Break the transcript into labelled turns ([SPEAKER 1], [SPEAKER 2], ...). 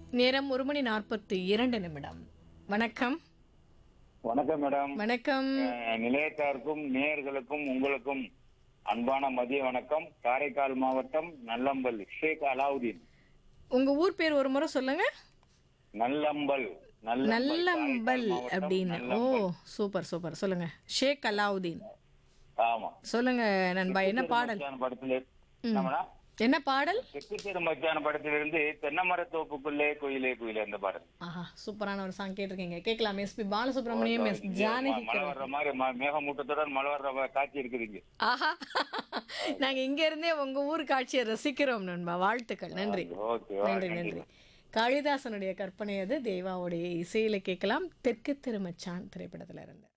[SPEAKER 1] நேரம் ஒரு மணி நாற்பத்தி இரண்டு நிமிடம் வணக்கம்
[SPEAKER 2] வணக்கம் மேடம்
[SPEAKER 1] வணக்கம்
[SPEAKER 2] அஹ், நிலையத்தாருக்கும் நேயர்களுக்கும் உங்களுக்கும் அன்பான மதிய வணக்கம் காரைக்கால் மாவட்டம் நல்லம்பல் ஷேக் அலாவுதீன்
[SPEAKER 1] உங்க ஊர் பேர் ஒரு முறை சொல்லுங்க
[SPEAKER 2] நல்லம்பல் நல்லம்பல்,
[SPEAKER 1] நல்லம்பல்
[SPEAKER 2] காரைக்கால் மாவட்டம்,
[SPEAKER 1] அப்படின்னு ஓ
[SPEAKER 2] நல்லம்பல்.
[SPEAKER 1] சூப்பர் சூப்பர் சொல்லுங்க ஷேக் அலாவுதீன்
[SPEAKER 2] ஆமா
[SPEAKER 1] சொல்லுங்க நண்பா என்ன பாடல்
[SPEAKER 2] மச்சான் படத்துல என்ன மேடம்?
[SPEAKER 1] என்ன பாடல்
[SPEAKER 2] தெற்கு தெரு மச்சான் படத்திலிருந்து தென்னமரத்தோப்புக்குள்ளே கோயிலே கோயிலே அந்த பாடல்
[SPEAKER 1] ஆஹா சூப்பரான ஒரு சாங் கேட்டிருக்கீங்க கேட்கலாம் எஸ்பி பாலசுப்ரமணியம் எஸ் ஜானகி
[SPEAKER 2] மழை வர்ற மாதிரி ம- மேகமூட்டத்துடன் மழை வர்ற மாதிரி காட்சி இருக்குதுங்க
[SPEAKER 1] ஆஹா நாங்க இங்க இருந்தே உங்க ஊர் காட்சியை ரசிக்கிறோம் நண்பா வாழ்த்துக்கள் நன்றி
[SPEAKER 2] ஓகே
[SPEAKER 1] நன்றி நன்றி காளிதாசனுடைய கற்பனை அது தேவாவுடைய இசையில கேட்கலாம் தெற்கு திருமச்சான் திரைப்படத்துல இருந்து